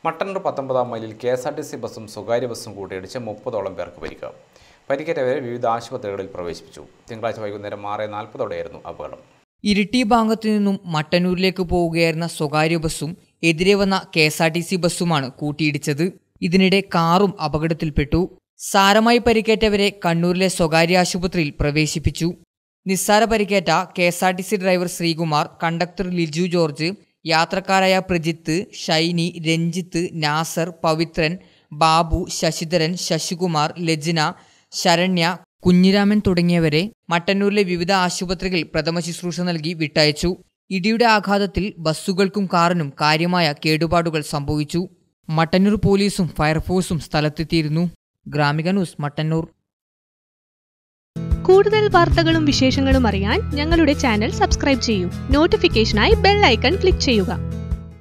മട്ടന്നൂർ പത്തൊമ്പതാം മൈലിൽ K S R T C ബസ്സും സ്വകാര്യ ബസ്സും കൂട്ടിയിടിച്ച് മുപ്പതോളം പേർക്ക് പരിക്ക് പരിക്കേറ്റവരെ വിവിധ ആശുപത്രികളിൽ പ്രവേശിപ്പിച്ചു തിങ്കളാഴ്ച വൈകുന്നേരം ആറ് നാൽപ്പതോടെയായിരുന്നു അപകടം ഇരിട്ടി ഭാഗത്തു നിന്നും മട്ടന്നൂരിലേക്ക് പോവുകയായിരുന്ന സ്വകാര്യ ബസ്സും എതിരെ വന്ന K S R T C ബസ്സുമാണ് കൂട്ടിയിടിച്ചത് ഇതിനിടെ കാറും അപകടത്തിൽപ്പെട്ടു സാരമായി പരിക്കേറ്റവരെ കണ്ണൂരിലെ സ്വകാര്യ ആശുപത്രിയിൽ പ്രവേശിപ്പിച്ചു നിസ്സാര പരിക്കേറ്റ K S R T C driver Sreekumar conductor Liju George യാത്രക്കാരായ പ്രജിത്ത് ഷൈനി രഞ്ജിത്ത് നാസർ പവിത്രൻ ബാബു ശശിധരൻ ശശികുമാർ ലജ്ന ശരണ്യ കുഞ്ഞിരാമൻ തുടങ്ങിയവരെ മട്ടന്നൂരിലെ വിവിധ ആശുപത്രികളിൽ പ്രഥമ ശുശ്രൂഷ നൽകി വിട്ടയച്ചു ഇടിയുടെ ആഘാതത്തിൽ ബസ്സുകൾക്കും കാറിനും കാര്യമായ കേടുപാടുകൾ സംഭവിച്ചു മട്ടന്നൂർ പോലീസും ഫയർഫോഴ്സും സ്ഥലത്തെത്തിയിരുന്നു ഗ്രാമിക ന്യൂസ് മട്ടന്നൂർ കൂടുതൽ വാർത്തകളും വിശേഷങ്ങളും അറിയാൻ ഞങ്ങളുടെ ചാനൽ സബ്സ്ക്രൈബ് ചെയ്യൂ നോട്ടിഫിക്കേഷനായി ബെൽ ഐക്കൺ ക്ലിക്ക് ചെയ്യുക